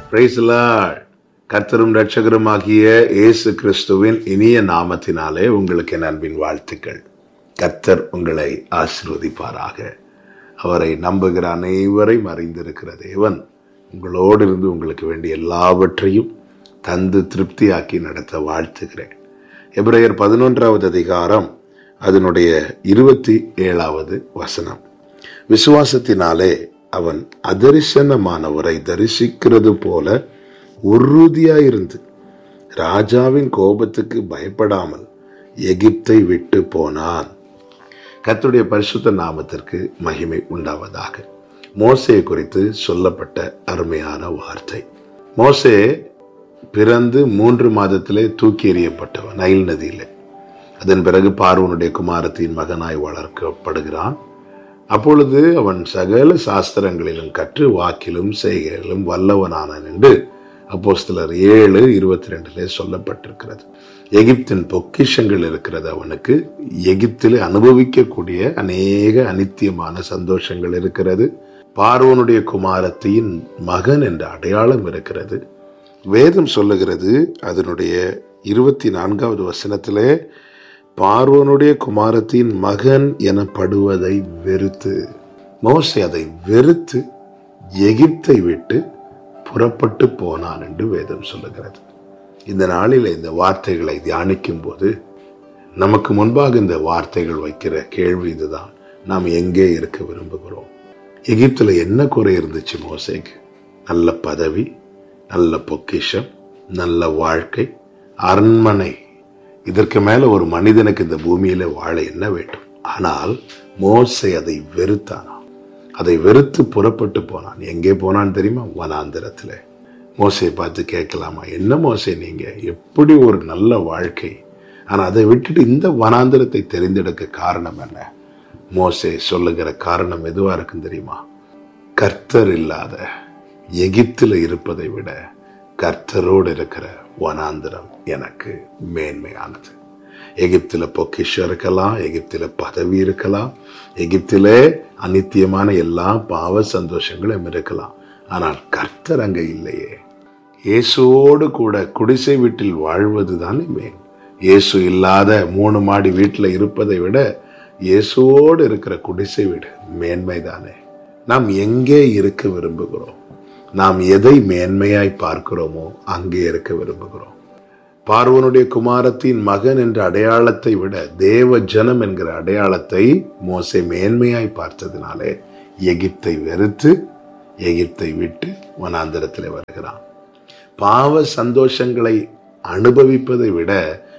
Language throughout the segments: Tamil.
Praise the Lord. கர்த்தரும் ரட்சகருமாகிய இயேசு கிறிஸ்துவின் இனிய நாமத்தினாலே உங்களுக்கு என் அன்பின் வாழ்த்துக்கள் கர்த்தர் உங்களை ஆசீர்வதிப்பாராக அவரை நம்புகிற அனைவரையும் அறிந்திருக்கிற தேவன் உங்களோடு இருந்து உங்களுக்கு வேண்டிய எல்லாவற்றையும் தந்து திருப்தியாக்கி நடத்த வாழ்த்துகிறேன் எபிரேயர் பதினொன்றாவது அதிகாரம் அதனுடைய இருபத்தி ஏழாவது வசனம் விசுவாசத்தினாலே அவன் அதரிசனமானவரை தரிசிக்கிறது போல உறுதியாயிருந்து ராஜாவின் கோபத்துக்கு பயப்படாமல் எகிப்தை விட்டு போனான் கர்த்தருடைய பரிசுத்த நாமத்திற்கு மகிமை உண்டாவதாக மோசே குறித்து சொல்லப்பட்ட அருமையான வார்த்தை மோசே பிறந்து மூன்று மாதத்திலே தூக்கி எறியப்பட்டவன் நைல் நதியிலே அதன் பிறகு பார்வனுடைய குமாரத்தின் மகனாய் வளர்க்கப்படுகிறான் அப்பொழுது அவன் சகல சாஸ்திரங்களிலும் கற்று வாக்கிலும் செய்கையிலும் வல்லவனானான் என்று அப்போஸ்தலர் ஏழு இருபத்தி ரெண்டிலே சொல்லப்பட்டிருக்கிறது எகிப்தின் பொக்கிஷங்கள் இருக்கிறது அவனுக்கு எகிப்தில் அனுபவிக்கக்கூடிய அநேக அனித்தியமான சந்தோஷங்கள் இருக்கிறது பார்வனுடைய குமாரத்தின் மகன் என்ற அடையாளம் இருக்கிறது வேதம் சொல்லுகிறது அதனுடைய இருபத்தி நான்காவது வசனத்திலே பார்வனுடைய குமாரத்தின் மகன் எனப்படுவதை வெறுத்து மோசே அதை வெறுத்து எகிப்தை விட்டு புறப்பட்டு போனான் என்று வேதம் சொல்லுகிறது இந்த நாளில் இந்த வார்த்தைகளை தியானிக்கும் போது நமக்கு முன்பாக இந்த வார்த்தைகள் வைக்கிற கேள்வி இதுதான் நாம் எங்கே இருக்க விரும்புகிறோம் எகிப்துல என்ன குறை இருந்துச்சு மோசைக்கு நல்ல பதவி நல்ல பொக்கிஷம் நல்ல வாழ்க்கை அரண்மனை இதற்கு மேல ஒரு மனிதனுக்கு இந்த பூமியில வாழ என்ன வேண்டும் ஆனால் மோசை அதை வெறுத்தானா அதை வெறுத்து புறப்பட்டு போனான் எங்கே போனான் தெரியுமா வனாந்திரத்துல மோசையை பார்த்து கேட்கலாமா என்ன மோசை நீங்க எப்படி ஒரு நல்ல வாழ்க்கை ஆனா அதை விட்டுட்டு இந்த வனாந்திரத்தை தெரிந்தெடுக்க காரணம் என்ன மோசே சொல்லுகிற காரணம் எதுவா இருக்கும் தெரியுமா கர்த்தர் இல்லாத எகிப்தில் இருப்பதை விட கர்த்தரோடு இருக்கிற வனாந்திரம் எனக்கு மேன்மையானது எகிப்தில பொக்கிஷம் இருக்கலாம் எகிப்தில பதவி இருக்கலாம் எகிப்திலே அனித்தியமான எல்லா பாவ சந்தோஷங்களும் இருக்கலாம் ஆனால் கர்த்தர் அங்க இல்லையே இயேசுவோடு கூட குடிசை வீட்டில் வாழ்வது தானே மேன் இயேசு இல்லாத மூணு மாடி வீட்டில் இருப்பதை விட இயேசுவோடு இருக்கிற குடிசை வீடு மேன்மைதானே நாம் எங்கே இருக்க விரும்புகிறோம் நாம் எதை மேன்மையாய் பார்க்கிறோமோ அங்கே இருக்க விரும்புகிறோம் பார்வனுடைய குமாரத்தின் மகன் என்ற அடையாளத்தை விட தேவ ஜனம் என்கிற அடையாளத்தை மோசை மேன்மையாய் பார்த்ததினாலே எகிப்தை வெறுத்து எகிப்தை விட்டு வனாந்திரத்தில் வருகிறான் பாவ சந்தோஷங்களை அனுபவிப்பதை விட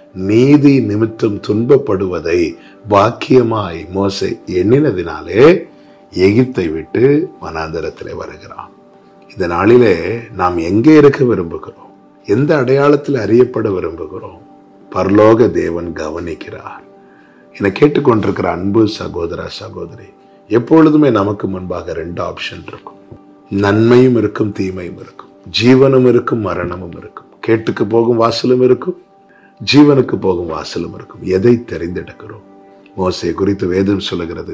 நீதி நிமித்தம் துன்பப்படுவதை பாக்கியமாய் மோசை எண்ணினதினாலே எகிப்தை விட்டு வனாந்தரத்திலே வருகிறான் இந்த நாளிலே நாம் எங்கே இருக்க விரும்புகிறோம் எந்த அடையாளத்தில் அறியப்பட விரும்புகிறோம் பரலோக தேவன் கவனிக்கிறார் என கேட்டுக்கொண்டிருக்கிற அன்பு சகோதர சகோதரி எப்பொழுதுமே நமக்கு முன்பாக ரெண்டு ஆப்ஷன் இருக்கும் நன்மையும் இருக்கும் தீமையும் இருக்கும் ஜீவனும் இருக்கும் மரணமும் இருக்கும் கேட்டுக்கு போகும் வாசலும் இருக்கும் ஜீவனுக்கு போகும் வாசலும் இருக்கும் எதை தெரிந்தெடுக்கிறோம் மோசை குறித்து வேதம் சொல்லுகிறது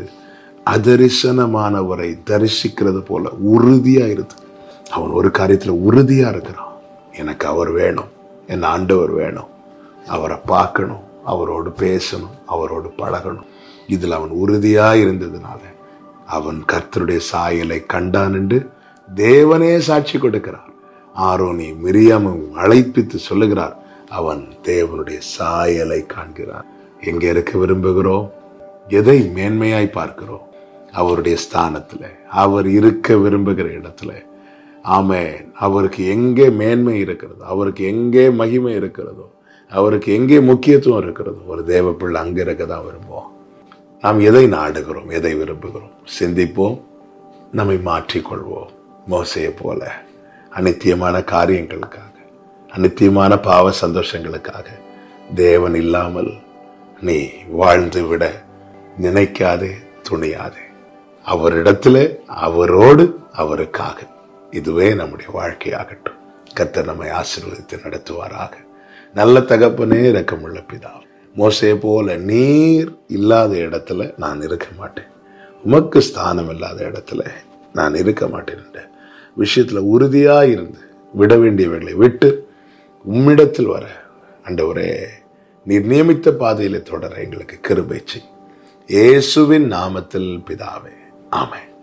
அதரிசனமானவரை தரிசிக்கிறது போல உறுதியா இருக்கு அவன் ஒரு காரியத்துல உறுதியா இருக்கிறான் எனக்கு அவர் வேணும் என் ஆண்டவர் வேணும் அவரை பார்க்கணும் அவரோடு பேசணும் அவரோடு பழகணும் இதுல அவன் உறுதியா இருந்ததுனால அவன் கர்த்தருடைய சாயலை கண்டான் என்று தேவனே சாட்சி கொடுக்கிறார் ஆரோனி மிரியாமும் அழைப்பித்து சொல்லுகிறார் அவன் தேவனுடைய சாயலை காண்கிறான் எங்க இருக்க விரும்புகிறோம் எதை மேன்மையாய் பார்க்கிறோம் அவருடைய ஸ்தானத்துல அவர் இருக்க விரும்புகிற இடத்துல ஆமேன் அவருக்கு எங்கே மேன்மை இருக்கிறதோ அவருக்கு எங்கே மகிமை இருக்கிறதோ அவருக்கு எங்கே முக்கியத்துவம் இருக்கிறதோ ஒரு தேவ பிள்ளை அங்க இருக்க தான் விரும்புவோம் நாம் எதை நாடுகிறோம் எதை விரும்புகிறோம் சிந்திப்போம் நம்மை மாற்றிக்கொள்வோம் மோசையை போல அனித்தியமான காரியங்களுக்காக அனித்தியமான பாவ சந்தோஷங்களுக்காக தேவன் இல்லாமல் நீ வாழ்ந்து விட நினைக்காதே துணியாதே அவரிடத்துல அவரோடு அவருக்காக இதுவே நம்முடைய வாழ்க்கையாகட்டும் கர்த்தர் நம்மை ஆசீர்வதித்து நடத்துவாராக நல்ல தகப்பனே இரக்கமுள்ள பிதா மோசே போல நீர் இல்லாத இடத்துல நான் இருக்க மாட்டேன் உமக்கு ஸ்தானம் இல்லாத இடத்துல நான் இருக்க மாட்டேன் என்ற விஷயத்துல உறுதியா இருந்து விட வேண்டியவைகளை விட்டு உம்மிடத்தில் வர ஆண்டவரே நீர் நியமித்த பாதையில தொடர எங்களுக்கு கிருபை செய் இயேசுவின் நாமத்தில் பிதாவே ஆமென்